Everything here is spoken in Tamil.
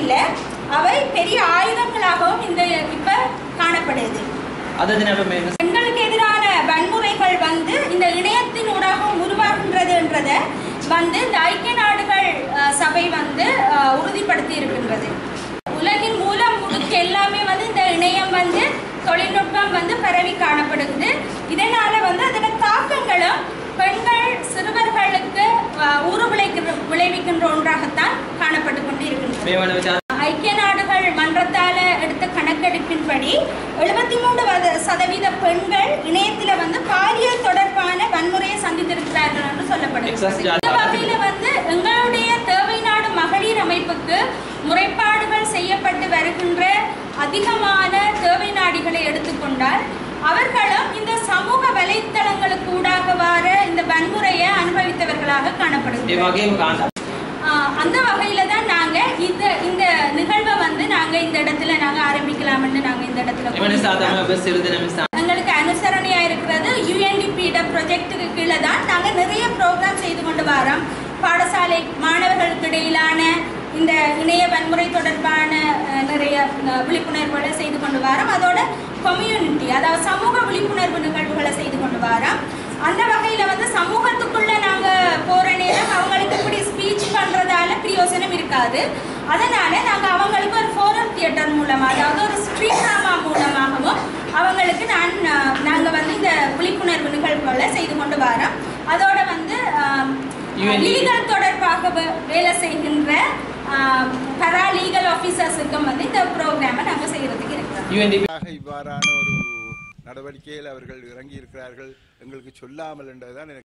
வகையில அவை பெரிய ஆயுதங்களாகவும் இந்த இப்ப காணப்படுது අද දින අප මේ பெண்களுக்கு எதிரான வன்முறைகள் வந்து இந்த இணையத்தின் ஊடாகவும் உருவாகின்றதுன்றத வந்து இந்த ஐக்கிய நாடுகள் அஹ், சபை வந்து அஹ், உறுதிப்படுத்தி இருக்கின்றது உலகின் மூலம் முடுக்கு எல்லாமே வந்து இந்த இணையம் வந்து தொழில்நுட்பம் வந்து பரவி காணப்படுகிறது இதனால வந்து அதோட தாக்கங்களும் பெண்கள் சிறுவர்களுக்கு அஹ், ஊறு விளைக்கின்ற விளைவிக்கின்ற ஒன்றாகத்தான் காணப்பட்டு கொண்டு இருக்கின்றது මේ වන විට ஐக்கிய நாடுகள் மன்றத்தால எடுத்த கணக்கெடுப்பின்படி எழுபத்தி மூணு சதவீத பெண்கள் இணையத்துல வந்து பாலியல் தொடர்பான வன்முறையை சந்தித்திருக்கிறார்கள் என்று சொல்லப்படுகிறது Excess ஜா- இந்த வகையில வந்து எங்களுடைய தேவை நாடு மகளிர் அமைப்புக்கு முறைப்பாடுகள் செய்யப்பட்டு வருகின்ற அதிகமான தேவை நாடிகளை எடுத்துக்கொண்டால் அவர்களும் இந்த சமூக வலைத்தளங்களுக்கு ஊடாக வர இந்த வன்முறையை அனுபவித்தவர்களாக ඒ காணப்படுகிறது වගේම කාන්තා ஆஹ் அந்த வகையில தான் நாங்க இந்த இந்த நிகழ்வை வந்து நாங்க இந்த இடத்துல நாங்க ஆரம்பிக்கலாம்னு நாங்க இந்த இடத்துல එම නිසා கூறியிருக்கிறோம். තමයි ඔබ සියලු දෙනාම සහ எங்களுக்கு அனுசரணையா இருக்கிறது யுஎன்டிபிட ப்ரொஜெக்டுக்கு கீழே தான் நாங்க நிறைய ப்ரோக்ராம் செய்து கொண்டு வரோம் பாடசாலை மாணவர்களுக்கு இடையிலான இந்த இணைய வன்முறை தொடர்பான அஹ், நிறைய அஹ், விழிப்புணர்வுகளை செய்து கொண்டு வரோம் அதோட கம்யூனிட்டி அதாவது சமூக விழிப்புணர்வு நிகழ்வுகளை செய்து கொண்டு வரோம் அந்த வகையில வந்து சமூகத்துக்குள்ள நாங்க போற நேரம் அவங்களுக்கு இப்படி ஸ்பீச் பண்றதால பிரயோசனம் இருக்காது அதனால நாங்க அவங்களுக்கு ஒரு ஃபோரம் தியேட்டர் மூலமா அதாவது ஒரு ஸ்ட்ரீட் ட்ராமா மூலமாகவும் அவங்களுக்கு நான் அஹ், நாங்க வந்து இந்த விழிப்புணர்வு நிகழ்வுகளை செய்து கொண்டு வரோம் அதோட வந்து UNDP. லீகல் தொடர்பாக வே- வேலை செய்கின்ற பரா லீகல் ஆஃபீஸர்ஸுக்கும் வந்து இந்த ப்ரோக்ராமை நாங்க செய்யறதுக்கு இருக்கிறோம் UNDP ஆக இவ்வாறான ஒரு நடவடிக்கையில் அவர்கள் இறங்கி இருக்கிறார்கள் எங்களுக்கு சொல்லாமல் என்றதுதான் எனக்கு